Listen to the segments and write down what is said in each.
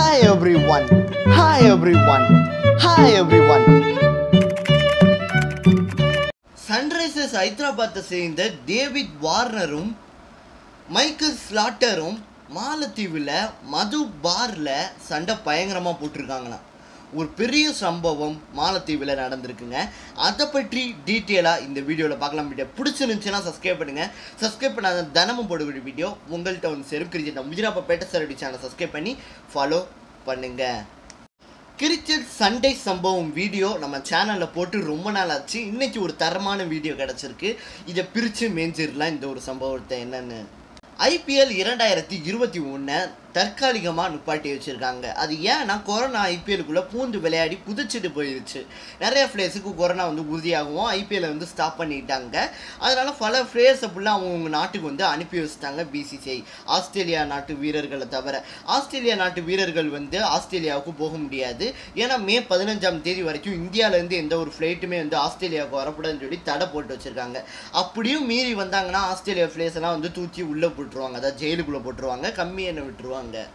Hi everyone. Hi everyone. Hi everyone. Sunrisers ஹைதராபாத்தை சேர்ந்த David வார்னரும் Michael ஸ்லாட்டரும் மாலத்தீவில் மது பாரில் சண்டை பயங்கரமாக போட்டிருக்காங்களாம் ஒரு பெரிய சம்பவம் மாலத்தீவில் நடந்திருக்குங்க அதை பற்றி டீட்டெயிலாக இந்த வீடியோவில் பார்க்கலாம் வீடியோ பிடிச்சிருந்துச்சுன்னா சப்ஸ்கிரைப் பண்ணுங்கள் சப்ஸ்கிரைப் பண்ணாத தினமும் போடக்கூடிய வீடியோ உங்கள்கிட்ட வந்து செரும் கிரிக்கெட் முஜிராப்பா பேட்ட சாரடி சேனல் சப்ஸ்கிரைப் பண்ணி ஃபாலோ பண்ணுங்கள் கிரிக்கெட் சண்டே சம்பவம் வீடியோ நம்ம சேனலில் போட்டு ரொம்ப நாள் ஆச்சு இன்னைக்கு ஒரு தரமான வீடியோ கிடச்சிருக்கு இதை பிரித்து மேஞ்சிடலாம் இந்த ஒரு சம்பவத்தை என்னன்னு ஐபிஎல் இரண்டாயிரத்தி இருபத்தி ஒன்றை தற்காலிகமாக நிப்பாட்டி வச்சுருக்காங்க அது ஏன்னா கொரோனா ஐபிஎலுக்குள்ளே பூந்து விளையாடி குதிச்சுட்டு போயிடுச்சு நிறைய பிளேஸுக்கு கொரோனா வந்து உறுதியாகவும் ஐபிஎல்லை வந்து ஸ்டாப் பண்ணிட்டாங்க அதனால் பல பிளேயர்ஸை ஃபுல்லாக அவங்கவுங்க நாட்டுக்கு வந்து அனுப்பி வச்சுட்டாங்க பிசிசிஐ ஆஸ்திரேலியா நாட்டு வீரர்களை தவிர ஆஸ்திரேலியா நாட்டு வீரர்கள் வந்து ஆஸ்திரேலியாவுக்கு போக முடியாது ஏன்னா மே பதினஞ்சாம் தேதி வரைக்கும் இந்தியாவிலேருந்து எந்த ஒரு ஃப்ளைட்டுமே வந்து ஆஸ்திரேலியாவுக்கு வரக்கூடாதுன்னு சொல்லி தடை போட்டு வச்சுருக்காங்க அப்படியும் மீறி வந்தாங்கன்னா ஆஸ்திரேலியா பிளேஸ் எல்லாம் வந்து தூக்கி உள்ளே போட்டுருவாங்க அதாவது ஜெயிலுக்குள்ளே போட்டுருவாங்க கம்மி என்ன விட்டுருவாங்க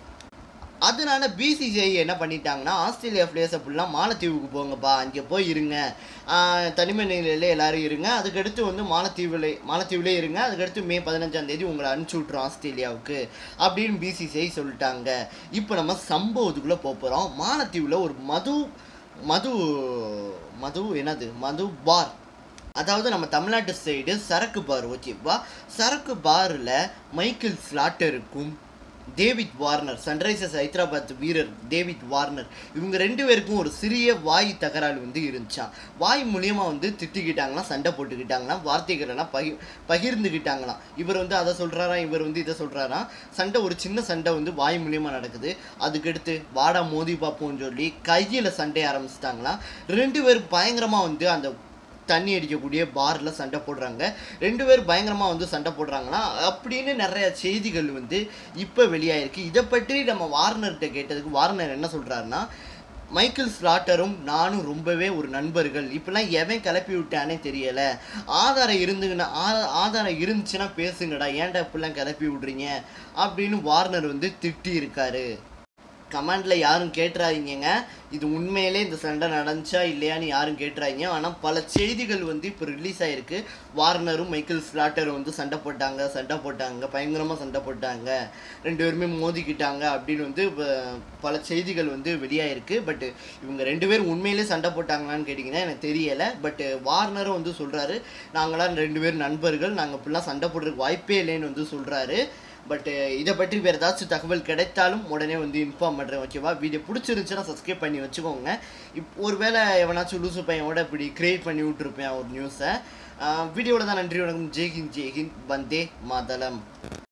அதனால பிசிசிஐ என்ன பண்ணிட்டாங்கன்னா ஆஸ்திரேலியா பிளேஸை ஃபுல்லாக மாலத்தீவுக்கு போங்கப்பா அங்கே போய் இருங்க ஆஹ் தனிமை நிலையில் எல்லாரும் இருங்க அதுக்கடுத்து வந்து மாலத்தீவில் மாலத்தீவுலே இருங்க அதுக்கடுத்து மே பதினஞ்சாம் தேதி உங்களை அனுப்பிச்சி விட்றோம் ஆஸ்திரேலியாவுக்கு அப்படின்னு பிசிசிஐ சொல்லிட்டாங்க இப்போ நம்ம சம்பவத்துக்குள்ளே போக போகிறோம் மாலத்தீவில் ஒரு மது மது மது என்னது மது பார் அதாவது நம்ம தமிழ்நாட்டு சைடு சரக்கு பார் ஓகேவா சரக்கு பாரில் மைக்கேல் ஸ்லாட்டருக்கும் டேவிட் வார்னர் சன்ரைசர்ஸ் ஹைதராபாத் வீரர் டேவிட் வார்னர் இவங்க ரெண்டு பேருக்கும் ஒரு சிறிய வாய் தகராறு வந்து இருந்துச்சாம் வாய் மூலியமாக வந்து திட்டிக்கிட்டாங்களாம் சண்டை போட்டுக்கிட்டாங்களாம் வார்த்தைகளெல்லாம் பகி பகிர்ந்துக்கிட்டாங்களாம் இவர் வந்து அதை சொல்கிறாராம் இவர் வந்து இதை சொல்கிறாராம் சண்டை ஒரு சின்ன சண்டை வந்து வாய் மூலியமாக நடக்குது அதுக்கடுத்து வாடா மோதி பார்ப்போம்னு சொல்லி கையில் சண்டை ஆரம்பிச்சிட்டாங்களாம் ரெண்டு பேரும் பயங்கரமாக வந்து அந்த தண்ணி அடிக்கக்கூடிய பாரில் சண்டை போடுறாங்க ரெண்டு பேர் பயங்கரமாக வந்து சண்டை போடுறாங்கன்னா அப்படின்னு நிறைய செய்திகள் வந்து இப்போ வெளியாயிருக்கு இதை பற்றி நம்ம வார்னர்கிட்ட கேட்டதுக்கு வார்னர் என்ன சொல்கிறாருன்னா மைக்கேல் ஸ்லாட்டரும் நானும் ரொம்பவே ஒரு நண்பர்கள் இப்பெல்லாம் எவன் கிளப்பி விட்டானே தெரியலை ஆதாரம் இருந்துங்கன்னா ஆ- ஆதாரம் இருந்துச்சுன்னா பேசுங்கடா ஏன்டா இப்படிலாம் கிளப்பி விட்றீங்க அப்படின்னு வார்னர் வந்து திட்டி இருக்காரு கமெண்டில் யாரும் கேட்டுறாதீங்கங்க இது உண்மையிலே இந்த சண்டை நடந்துச்சா இல்லையான்னு யாரும் கேட்டுறாதீங்க ஆனால் பல செய்திகள் வந்து இப்போ ரிலீஸ் ஆகிருக்கு வார்னரும் மைக்கேல் ஸ்லாட்டரும் வந்து சண்டை போட்டாங்க சண்டை போட்டாங்க பயங்கரமாக சண்டை போட்டாங்க ரெண்டு பேருமே மோதிக்கிட்டாங்க அப்படின்னு வந்து ப- பல செய்திகள் வந்து வெளியாயிருக்கு பட் இவங்க ரெண்டு பேரும் உண்மையிலே சண்டை போட்டாங்களான்னு கேட்டிங்கன்னா எனக்கு தெரியலை பட் வார்னரும் வந்து சொல்கிறாரு நாங்களாம் ரெண்டு பேரும் நண்பர்கள் நாங்கள் இப்படிலாம் சண்டை போடுறதுக்கு வாய்ப்பே இல்லைன்னு வந்து சொல்கிறாரு பட் இதை பற்றி வேறு ஏதாச்சும் தகவல் கிடைத்தாலும் உடனே வந்து இன்ஃபார்ம் பண்ணுறேன் ஓகேவா வீடியோ பிடிச்சிருந்துச்சுன்னா சப்ஸ்கிரைப் பண்ணி வச்சுக்கோங்க இப் ஒருவேளை எவனாச்சும் லூசு பையனோட இப்படி கிரியேட் பண்ணி விட்டுருப்பேன் ஒரு நியூஸை வீடியோவில் தான் நன்றி வணக்கம் ஜெய்ஹிந்த் ஜெய்ஹிந்த் வந்தே மாதளம்